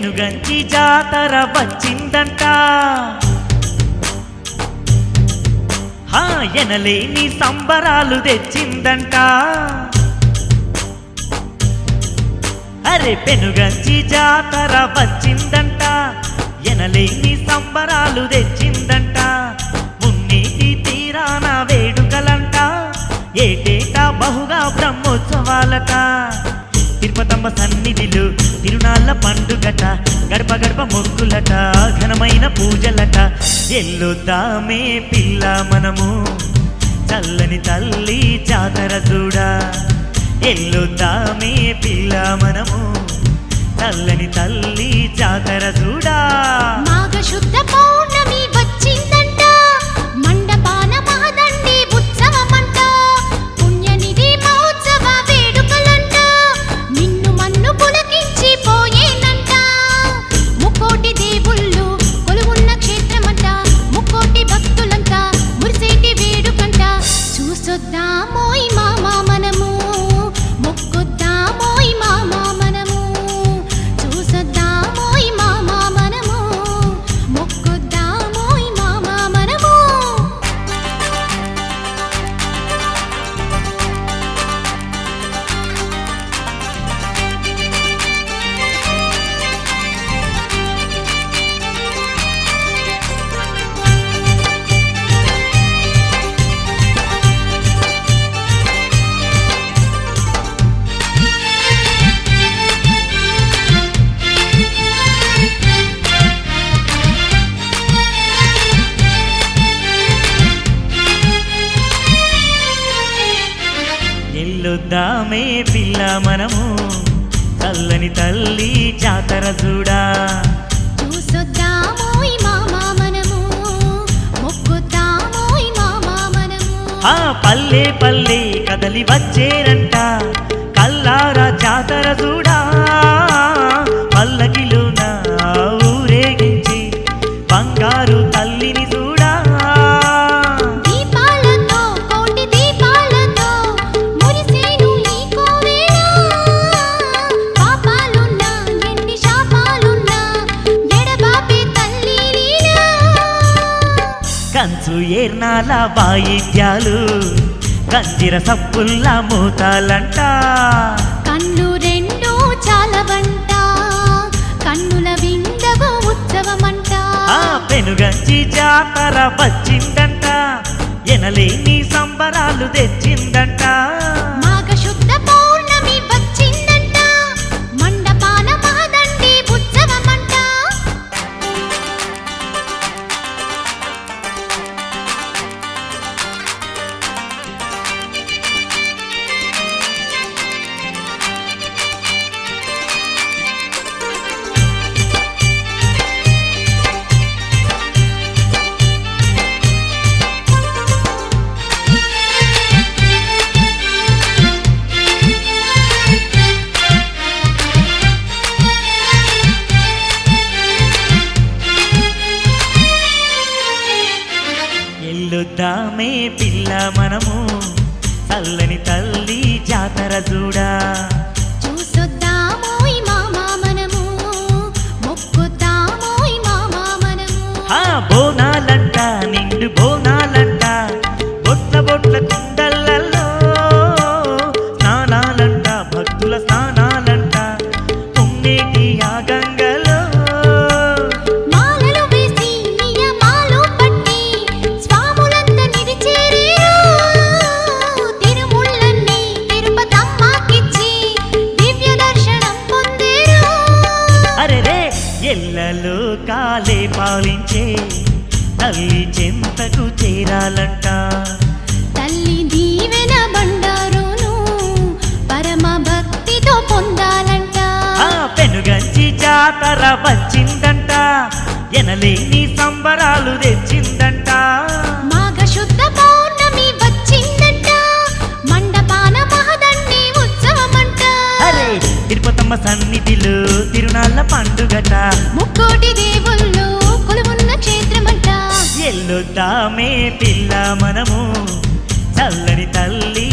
పెనుగంచి జాతర వచ్చిందంట హా ఎనలేని సంబరాలు తెచ్చిందంట అరే పెనుగంచి జాతర వచ్చిందంట ఎనలేని సంబరాలు తెచ్చిందంట మున్నీటి తీరాన వేడుకలంట ఏటేటా బహుగా బ్రహ్మోత్సవాలట తిరుపతమ్మ సన్నిధిలో తిరునాళ్ళ పండుగట గడప గడప మొక్కులట ఘనమైన పూజలట ఎల్లుద్దామే పిల్ల మనము చల్లని తల్లి జాతర చూడా ఎల్లుద్దామే పిల్ల మనము చల్లని తల్లి జాతర చూడా మాఘ శుద్ధ పౌర్ణమి వచ్చిందంట మండపాన మహదండి ఉత్సవమంట పుణ్యనిధి మహోత్సవ వేడుకలంట నిన్ను మన్ను పులకించి పోయేనంట ముక్కోటి దేవుళ్ళు కొలువున్న క్షేత్రమంట ముక్కోటి భక్తులంతా మురిసేటి వేడుకంట చూసొద్దామోయ్ మామా మనము మొక్కొద్దామోయ్ మామా మనము చూసొద్దామోయ్ మామా మనము మొక్కొద్దామోయ్ మామా మనము ఎల్లుద్దామే పిల్ల మనము చల్లని తల్లి జాతర చూడా చూసొద్దామోయ్ మామా మనము మొక్కుద్దామోయ్ మామా మనము ఆ పల్లె పల్లె కదలి వచ్చేరంట కల్లారా జాతర చూడా పల్లకిలోన ఊరేగించి బంగారు తల్లిని చూడా దీపాలతో కోటి దీపాలతో మురిసేను ఈ కోవెల పాపాలున్నా ఎన్ని శాపాలున్నా ఎడబాపే తల్లి లీలా కంచు ఏర్నాల వాయిద్యాలు కంజిర సప్పుల్ల మూతాలంట కన్ను రెండు చాలవంట కన్నుల విందవు ఉత్సవమంట ఆ పెనుగంచి జాతర వచ్చిందంట ఎనలేని సంబరాలు తెచ్చిందంట మాఘ శుద్ధ పౌర్ణమి వచ్చిందంట మండపాన మహదండి ఉత్సవమంట ఎల్లుద్దామే పిల్ల మనము చల్లని తల్లి జాతర చూడా చూసొద్దామోయ్ మామా మనము మొక్కుద్దామోయ్ మామా మనము ఆ బోనాలంట నిండు బోనాలంట బొట్ల బొట్ల కుండలలో స్నానాలంట భక్తుల స్నానాలంట తుమ్మేటి ఆ గంగలో మాలలు వేసి నియమాలు పట్టి స్వాములంత నిలిచేరేరు తిరుముళ్ళన్నీ తిరుపతమ్మకిచ్చి దివ్య దర్శనం పొందేరు అరే రే ఎల్లలో కాలే పాలించే తల్లి చెంతకు చేరాలంట తల్లి దీవెన బండారును పరమ భక్తితో పొందాలంట ఆ పెనుగంచి జాతర వచ్చిందంట ఎనలేని సంబరాలు తెచ్చిందంట మాఘ శుద్ధ పౌర్ణమి వచ్చిందంట మండపాన మహదండి ఉత్సవమంట అరే తిరుపతమ్మ సన్నిధిలో తిరునాళ్ళ పండుగట ముక్కోటి దేవుళ్ళు కొలువున్న క్షేత్రమంట ఎల్లుద్దామే పిల్ల మనము చల్లని తల్లి